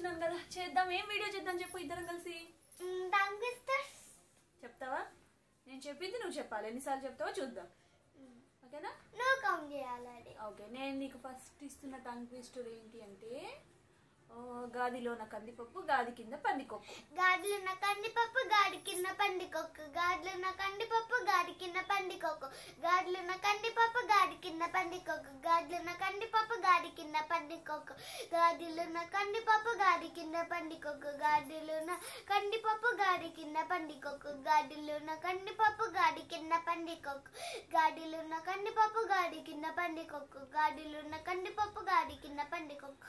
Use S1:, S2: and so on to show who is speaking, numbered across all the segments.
S1: కూర్చున్నాను కదా చేద్దాం ఏం వీడియో చేద్దాం చెప్పు ఇద్దరం కలిసి
S2: డంగిస్టర్స్
S1: చెప్తావా నేను చెప్పింది నువ్వు చెప్పాలి ఎన్నిసార్లు చెప్తావో చూద్దాం ఓకేనా
S2: నువ్వు కౌంట్ చేయాలి అది
S1: ఓకే నేను నీకు ఫస్ట్ ఇస్తున్న టంగ్ ట్విస్టర్ ఏంటి అంటే ఆ, గాదిలోన కందిపప్పు గాది కింద పందికొక్కు
S2: గాడిలున్న కందిపప్పు గాడి కింద పందికొక్కు గాడిలున్న కందిపప్పు గాడి కింద పందికొక్కు గాడిలున్న కందిపప్పు గాడి కింద పందికొక్కు గాడిలున్న కందిపప్పు గాడి కింద పందికొక్కు గాడిలున్న కందిపప్పు గాడి కింద పందికొక్కు గాడిలున్న కందిపప్పు గాడి కింద పందికొక్కు గాడిలున్న కందిపప్పు గాడి కింద పందికొక్కు గాడిలున్న కందిపప్పు గాడి కింద పందికొక్కు గాడిలున్న కందిపప్పు గాడి కింద పందికొక్కు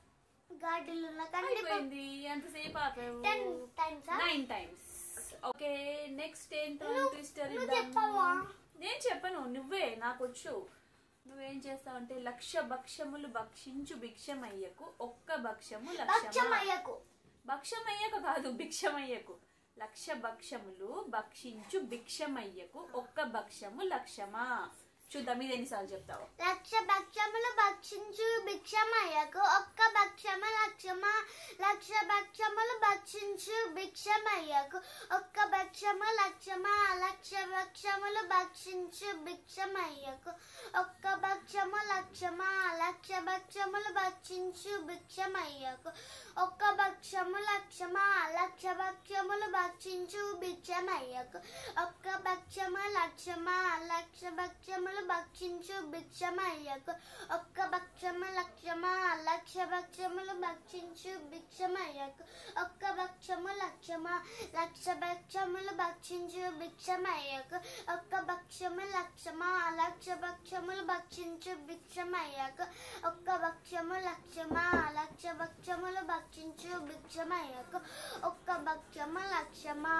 S2: గాడిలున్న కందిపప్పు
S1: అయిపోయింది ఎంతసేపు ఆపావు
S2: ten times
S1: nine times okay next ఏం
S2: నువ్వు-
S1: ట్విస్టర్
S2: నువ్వు
S1: ఇద్దాము
S2: చెప్పవా?
S1: నేను చెప్పను నువ్వే నాకు వచ్చు నువ్వేం చేస్తావంటే లక్ష భక్ష్యములు భక్షించు భిక్షమయ్యకు ఒక్క భక్ష్యము లక్షమా
S2: భక్ష్యమయ్యకు
S1: భక్ష్యమయ్యకు కాదు భిక్షమయ్యకు లక్ష భక్ష్యములు భక్షించు భిక్షమయ్యకు ఒక్క భక్ష్యము లక్షమా చూద్దాం ఇది ఎన్నిసార్లు చెప్తావు
S2: లక్ష భక్ష్యములు భక్షించు భిక్షమయ్యకు ఒక్క భక్ష్యము లక్షమా లక్ష భక్ష్యములు భక్షించు భిక్షమయ్యకు ఒక్క భక్ష్యము లక్షమా లక్ష భక్ష్యములు భక్షించు భిక్షమయ్యకు ఒక్క భక్ష్యము లక్షమా లక్ష భక్ష్యములు భక్షించు భిక్షమయ్యకు ఒక్క భక్ష్యము లక్షమా లక్ష భక్ష్యములు భక్షించు భిక్షమయ్యకు ఒక్క భక్ష్యము లక్షమా లక్ష భక్ష్యములు భక్షించు భిక్షమయ్యకు ఒక్క భక్ష్యము లక్షమా లక్ష భక్ష్యములు భక్షించు భిక్షమయ్యకు ఒక్క భక్ష్యము లక్షమా లక్ష భక్ష్యములు భక్షించు భిక్షమయ్యకు ఒక్క భక్ష్యము లక్షమా లక్ష భక్ష్యములు భక్షించు భిక్షమయ్యకు ఒక్క భక్ష్యము లక్షమా లక్ష భక్ష్యములు భక్షించు భిక్షమయ్యకు ఒక్క భక్ష్యము లక్షమా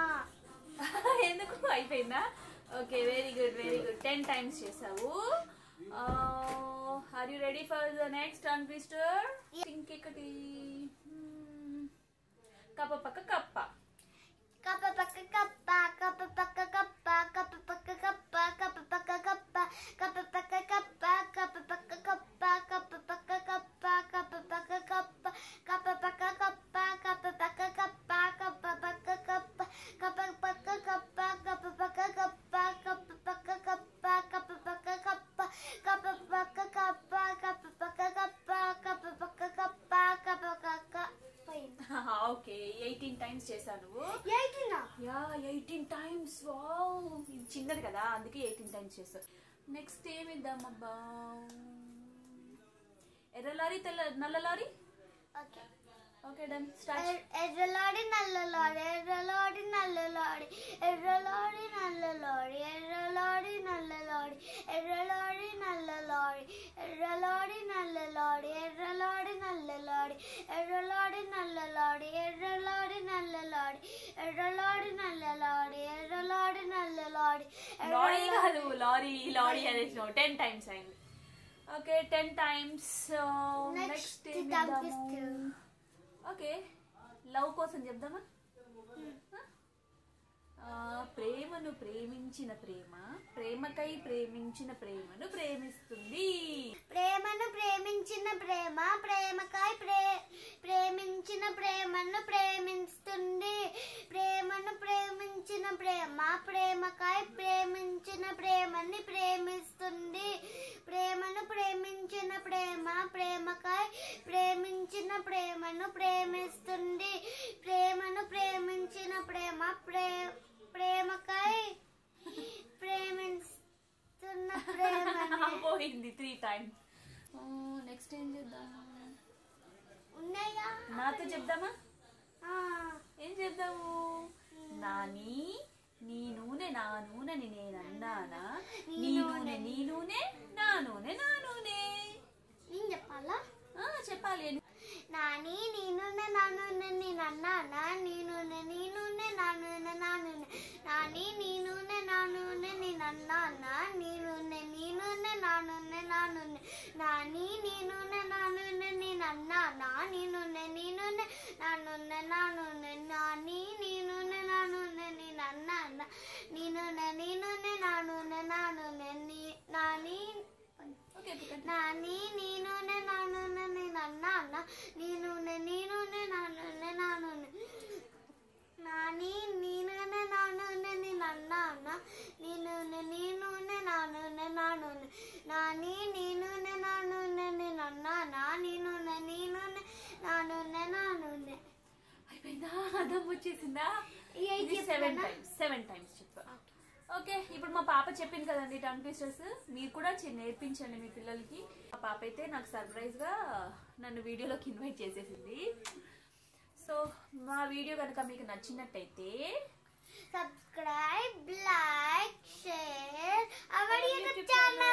S1: ఎందుకు అయిపోయిందా okay very good very good ten times చేసావు are you ready for the next turn twister ఇంకెక్కటి Hmm. కప్ప పక్క కప్ప
S2: కప్ప పక్క కప్ప కప్ప పక్క కప్ప కప్ప పక్క కప్ప కప్ప పక్క కప్ప కప్ప పక్క కప్ప కప్ప పక్క కప్ప కప్ప పక్క కప్ప కప్ప పక్క కప్ప కప్ప పక్క కప్ప కప్ప పక్క కప్ప కప్ప పక్క కప్ప కప్ప పక్క కప్ప కప్ప పక్క కప్ప కప్ప పక్క కప్ప కప్ప పక్క కప్ప కప్ప పక్క కప్ప కప్ప పక్క కప్ప కప్ప పక్క కప్ప కప్ప కక్క పోయింది
S1: ఓకే ఎయిటీన్ టైమ్స్ చేశాను నువ్వు
S2: ఎయిటీనా
S1: యా ఎయిటీన్ టైమ్స్ వావ్ ఇది చిన్నది కదా అందుకే ఎయిటీన్ టైమ్స్ చేస్తావు నెక్స్ట్ ఏమి ఇద్దామబ్బా ఎర్ర లారీ తెల్ల నల్ల lorry
S2: okay
S1: okay done start
S2: ఎర్- ఎర్రలాడి నల్లలాడి ఎర్రలాడి నల్లలాడి ఎర్రలాడి నల్లలాడి ఎర్రలాడి నల్లలాడి ఎర్రలాడి నల్లలాడి ఎర్రలాడి నల్లలాడి ఎర్రలాడి నల్లలాడి ఎర్రలాడి నల్లలాడి ఎర్రలాడి నల్లలాడి ఎర్రలాడి నల్లలాడి ఎర్రలాడి నల్లలాడి
S1: లారీ కాదు లారీ లారీ అనేది టెన్ టైమ్స్ అయింది okay ten times
S2: next
S1: next okay love కోసం చెప్దామా ఆ, ప్రేమను ప్రేమించిన ప్రేమ ప్రేమకై ప్రేమించిన ప్రేమను ప్రేమిస్తుంది
S2: ప్రేమను ప్రేమించిన ప్రేమ ప్రేమకాయ ప్రే ప్రేమించిన ప్రేమను ప్రేమిస్తుంది ప్రేమను ప్రేమించిన ప్రేమ ప్రేమకాయ ప్రేమించిన ప్రేమని ప్రేమిస్తుంది ప్రేమను ప్రేమించిన ప్రేమ ప్రేమకాయ ప్రేమించిన ప్రేమను ప్రేమిస్తుంది ప్రేమను ప్రేమించిన ప్రేమ ప్రే ప్రేమకాయ ప్రేమిస్తున్న ప్రేమని
S1: పోయింది త్రీ టైమ్స్ నెక్స్ట్ ఏం చేద్దాం
S2: ఉన్నాయా
S1: నాతో చెప్దామా
S2: ఆ,
S1: ఏం చేద్దాము నాని నీ నూనె నా నూనెని నేను అన్నానా నీ నూనె నీ నూనె నా నూనె నా నూనె
S2: నేను చెప్పాలా
S1: ఆ, చెప్పాలి
S2: నాని నేనున్న నాను నేను అన్నానా నేనున్న నేనున్న నాను నాను నాని నేనున్న నాను నేను అన్నానా నేనున్న నేనున్న నాను నాను నాని నేనున్న నాను నేను అన్నానా నేనున్న నేనున్న నాను నాను నాని నేనున్న నాను నేను అన్నానా నేనున్న నేనున్న నాను నాను నాని
S1: ఓకే
S2: నాని నేను నాను నేను అన్నానా నేను నేను నాను
S1: దమ్ వచ్చేసిందా
S2: ఈ ఐదు
S1: ఇది సెవెన్
S2: చెప్పనా?
S1: టైమ్స్ సెవెన్ టైమ్స్ చెప్పా ఓకే ఇప్పుడు మా పాప చెప్పింది కదండి టంగ్ ట్విస్టర్స్ మీరు కూడా చి- నేర్పించండి మీ పిల్లలకి మా పాప అయితే నాకు సర్ప్రైజ్ గా నన్ను వీడియోలోకి ఇన్వైట్ చేసేసింది సో మా వీడియో కనుక మీకు నచ్చినట్టయితే
S2: subscribe like share our
S1: YouTube
S2: YouTube channel